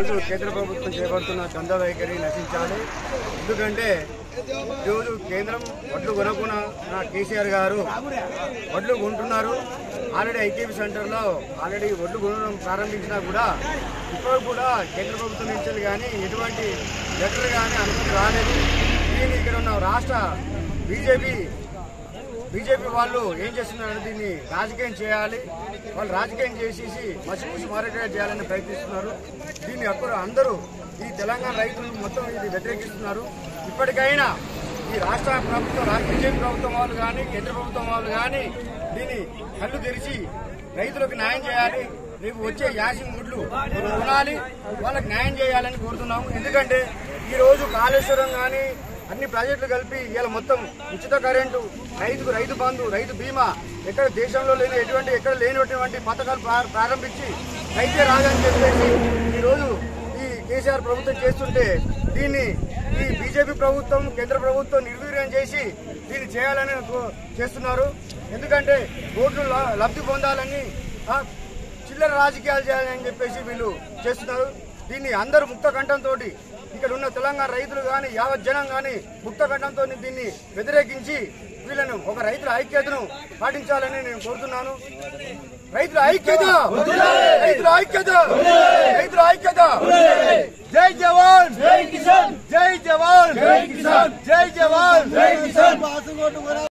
ఈరోజు కేంద్ర ప్రభుత్వం చేపడుతున్న చందా వైఖరి నశించాలి ఎందుకంటే ఈరోజు కేంద్రం వడ్లు కొనకున్న నా కేసీఆర్ గారు వడ్లు కొంటున్నారు ఆల్రెడీ ఐకేపీ సెంటర్లో ఆల్రెడీ వడ్లు కొనడం ప్రారంభించినా కూడా ఇప్పుడు కూడా కేంద్ర ప్రభుత్వం నుంచి కానీ ఎటువంటి లెటర్ కానీ అనుమతి రాలేదు దీన్ని ఇక్కడ ఉన్న రాష్ట్ర బీజేపీ బీజేపీ వాళ్ళు ఏం చేస్తున్నారంటే దీన్ని రాజకీయం చేయాలి వాళ్ళు రాజకీయం చేసేసి మసిపూసి మారేటట్టు చేయాలని ప్రయత్నిస్తున్నారు దీన్ని అప్పుడు అందరూ ఈ తెలంగాణ రైతులు మొత్తం ఇది వ్యతిరేకిస్తున్నారు ఇప్పటికైనా ఈ రాష్ట్ర ప్రభుత్వం రాష్ట్ర బీజేపీ ప్రభుత్వం వాళ్ళు కానీ కేంద్ర ప్రభుత్వం వాళ్ళు కానీ దీన్ని కళ్ళు తెరిచి రైతులకు న్యాయం చేయాలి రేపు వచ్చే యాసింగ్ గుడ్లు కొనాలి వాళ్ళకి న్యాయం చేయాలని కోరుతున్నాము ఎందుకంటే ఈ రోజు కాళేశ్వరం కానీ అన్ని ప్రాజెక్టులు కలిపి ఇవాళ మొత్తం ఉచిత కరెంటు రైతుకు రైతు బంధు రైతు బీమా ఎక్కడ దేశంలో లేని ఎటువంటి ఎక్కడ లేనటువంటి పథకాలు ప్రా- ప్రారంభించి రైతే రాదని చెప్పేసి ఈరోజు ఈ కేసీఆర్ ప్రభుత్వం చేస్తుంటే దీన్ని ఈ బీజేపీ ప్రభుత్వం కేంద్ర ప్రభుత్వం నిర్వీర్యం చేసి దీన్ని చేయాలని కో- చేస్తున్నారు ఎందుకంటే ఓట్లు ల- లబ్ధి పొందాలని ఆ, చిల్లర రాజకీయాలు చేయాలని చెప్పేసి వీళ్ళు చేస్తున్నారు దీన్ని అందరూ ముక్త కంఠంతో ఇక్కడ ఉన్న తెలంగాణ రైతులు కానీ యావత్ జనం కానీ ముక్త కంఠంతో దీన్ని వ్యతిరేకించి వీళ్ళను ఒక రైతుల ఐక్యతను పాటించాలని నేను కోరుతున్నాను రైతుల ఐక్యత రైతుల ఐక్యత రైతుల ఐక్యత జై జవాన్ జై కిసాన్ జై జవాన్ జై కిసాన్ జై జవాన్ జై కిసాన్